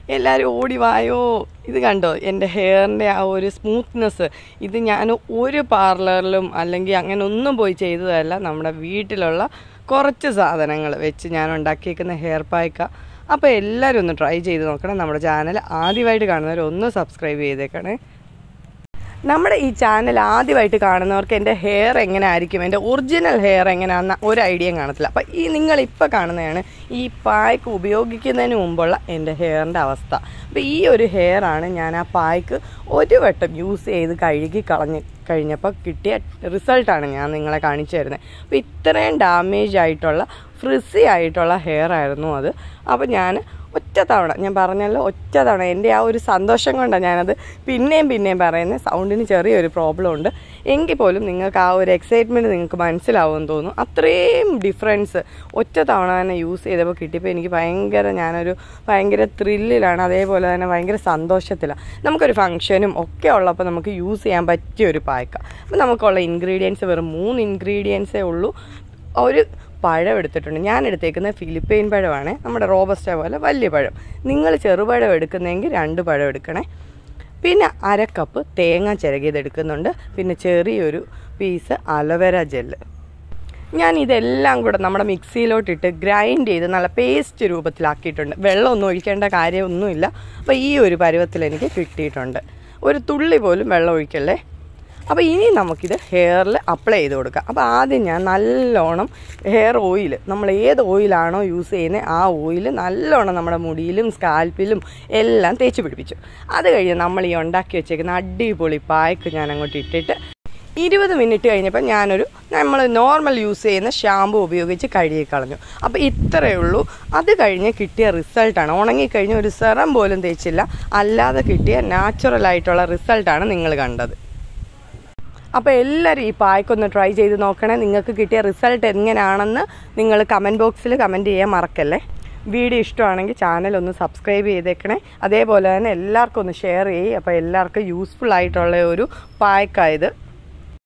എല്ലാവരും ഓടി വായോ ഇത് കണ്ടോ എൻ്റെ ഹെയറിൻ്റെ ആ ഒരു സ്മൂത്ത്നെസ് ഇത് ഞാൻ ഒരു പാർലറിലും അല്ലെങ്കിൽ അങ്ങനെ ഒന്നും പോയി ചെയ്തതല്ല നമ്മുടെ വീട്ടിലുള്ള കുറച്ച് സാധനങ്ങൾ വെച്ച് ഞാൻ ഉണ്ടാക്കിയേക്കുന്ന ഹെയർ പായ്ക്ക അപ്പോൾ എല്ലാവരും ഒന്ന് ട്രൈ ചെയ്ത് നോക്കണം നമ്മുടെ ചാനൽ ആദ്യമായിട്ട് കാണുന്നവർ ഒന്ന് സബ്സ്ക്രൈബ് ചെയ്തേക്കണേ നമ്മുടെ ഈ ചാനൽ ആദ്യമായിട്ട് കാണുന്നവർക്ക് എൻ്റെ ഹെയർ എങ്ങനെ ആയിരിക്കും എൻ്റെ ഒറിജിനൽ ഹെയർ എങ്ങനെയാണെന്ന് ഒരു ഐഡിയയും കാണത്തില്ല അപ്പം ഈ നിങ്ങൾ ഇപ്പോൾ കാണുന്നതാണ് ഈ പായ്ക്ക് ഉപയോഗിക്കുന്നതിന് മുമ്പുള്ള എൻ്റെ ഹെയറിൻ്റെ അവസ്ഥ അപ്പോൾ ഈ ഒരു ഹെയർ ആണ് ഞാൻ ആ പായ്ക്ക് ഒരു വട്ടം യൂസ് ചെയ്ത് കഴുകി കളഞ്ഞ് കഴിഞ്ഞപ്പോൾ കിട്ടിയ റിസൾട്ടാണ് ഞാൻ നിങ്ങളെ കാണിച്ചു തരുന്നത് അപ്പോൾ ഇത്രയും ഡാമേജ് ആയിട്ടുള്ള ഫ്രിസി ആയിട്ടുള്ള ഹെയർ ആയിരുന്നു അത് അപ്പോൾ ഞാൻ ഒറ്റ തവണ ഞാൻ പറഞ്ഞല്ലോ ഒറ്റ തവണ എൻ്റെ ആ ഒരു സന്തോഷം കൊണ്ടാണ് ഞാനത് പിന്നെയും പിന്നെയും പറയുന്നത് സൗണ്ടിന് ചെറിയൊരു പ്രോബ്ലം ഉണ്ട് എങ്കിൽ പോലും നിങ്ങൾക്ക് ആ ഒരു എക്സൈറ്റ്മെൻറ്റ് നിങ്ങൾക്ക് മനസ്സിലാവുമെന്ന് തോന്നുന്നു അത്രയും ഡിഫറൻസ് ഒറ്റ തവണ തന്നെ യൂസ് ചെയ്തപ്പോൾ കിട്ടിയപ്പോൾ എനിക്ക് ഭയങ്കര ഞാനൊരു ഭയങ്കര ത്രില്ലിലാണ് അതേപോലെ തന്നെ ഭയങ്കര സന്തോഷത്തിലാണ് നമുക്കൊരു ഫംഗ്ഷനും ഒക്കെ ഉള്ളപ്പോൾ നമുക്ക് യൂസ് ചെയ്യാൻ പറ്റിയ ഒരു പായ്ക്ക അപ്പോൾ നമുക്കുള്ള ഇൻഗ്രീഡിയൻസ് വെറും മൂന്ന് ഇൻഗ്രീഡിയൻസേ ഉള്ളൂ ഒരു പഴം എടുത്തിട്ടുണ്ട് ഞാൻ എടുത്തേക്കുന്നത് ഫിലിപ്പൈൻ പഴമാണ് നമ്മുടെ റോബസ്റ്റ പോലെ വലിയ പഴം നിങ്ങൾ ചെറുപഴം എടുക്കുന്നെങ്കിൽ രണ്ട് പഴം എടുക്കണേ പിന്നെ അര കപ്പ് തേങ്ങ ചിരകിയത് എടുക്കുന്നുണ്ട് പിന്നെ ചെറിയൊരു പീസ് അലോവേര ജെല്ല് ഞാൻ ഇതെല്ലാം കൂടെ നമ്മുടെ മിക്സിയിലോട്ടിട്ട് ഗ്രൈൻഡ് ചെയ്ത് നല്ല പേസ്റ്റ് രൂപത്തിലാക്കിയിട്ടുണ്ട് വെള്ളമൊന്നും ഒഴിക്കേണ്ട കാര്യമൊന്നുമില്ല അപ്പോൾ ഈ ഒരു പരുവത്തിൽ എനിക്ക് കിട്ടിയിട്ടുണ്ട് ഒരു തുള്ളി പോലും വെള്ളം ഒഴിക്കല്ലേ അപ്പോൾ ഇനി നമുക്കിത് ഹെയറിൽ അപ്ലൈ ചെയ്ത് കൊടുക്കാം അപ്പോൾ ആദ്യം ഞാൻ നല്ലോണം ഹെയർ ഓയിൽ നമ്മൾ ഏത് ഓയിലാണോ യൂസ് ചെയ്യുന്നത് ആ ഓയിൽ നല്ലോണം നമ്മുടെ മുടിയിലും സ്കാൽപ്പിലും എല്ലാം തേച്ച് പിടിപ്പിച്ചു അത് കഴിഞ്ഞ് നമ്മൾ ഈ ഉണ്ടാക്കി വെച്ചേക്കുന്ന അടിപൊളി പായ്ക്ക് ഞാൻ അങ്ങോട്ട് ഇട്ടിട്ട് ഇരുപത് മിനിറ്റ് കഴിഞ്ഞപ്പോൾ ഞാനൊരു നമ്മൾ നോർമൽ യൂസ് ചെയ്യുന്ന ഷാമ്പു ഉപയോഗിച്ച് കഴുകി കളഞ്ഞു അപ്പോൾ ഇത്രയേ ഉള്ളൂ അത് കഴിഞ്ഞ് കിട്ടിയ റിസൾട്ടാണ് ഉണങ്ങിക്കഴിഞ്ഞ് ഒരു സെറം പോലും തേച്ചില്ല അല്ലാതെ കിട്ടിയ നാച്ചുറൽ ആയിട്ടുള്ള റിസൾട്ടാണ് നിങ്ങൾ കണ്ടത് അപ്പോൾ എല്ലാവരും ഈ പായ്ക്കൊന്ന് ട്രൈ ചെയ്ത് നോക്കണേ നിങ്ങൾക്ക് കിട്ടിയ റിസൾട്ട് എങ്ങനെയാണെന്ന് നിങ്ങൾ കമൻറ്റ് ബോക്സിൽ കമൻറ്റ് ചെയ്യാൻ മറക്കല്ലേ വീഡിയോ ഇഷ്ടമാണെങ്കിൽ ചാനൽ ഒന്ന് സബ്സ്ക്രൈബ് ചെയ്തേക്കണേ അതേപോലെ തന്നെ എല്ലാവർക്കും ഒന്ന് ഷെയർ ചെയ്യ് അപ്പോൾ എല്ലാവർക്കും യൂസ്ഫുൾ ആയിട്ടുള്ള ഒരു പായ്ക്കായത്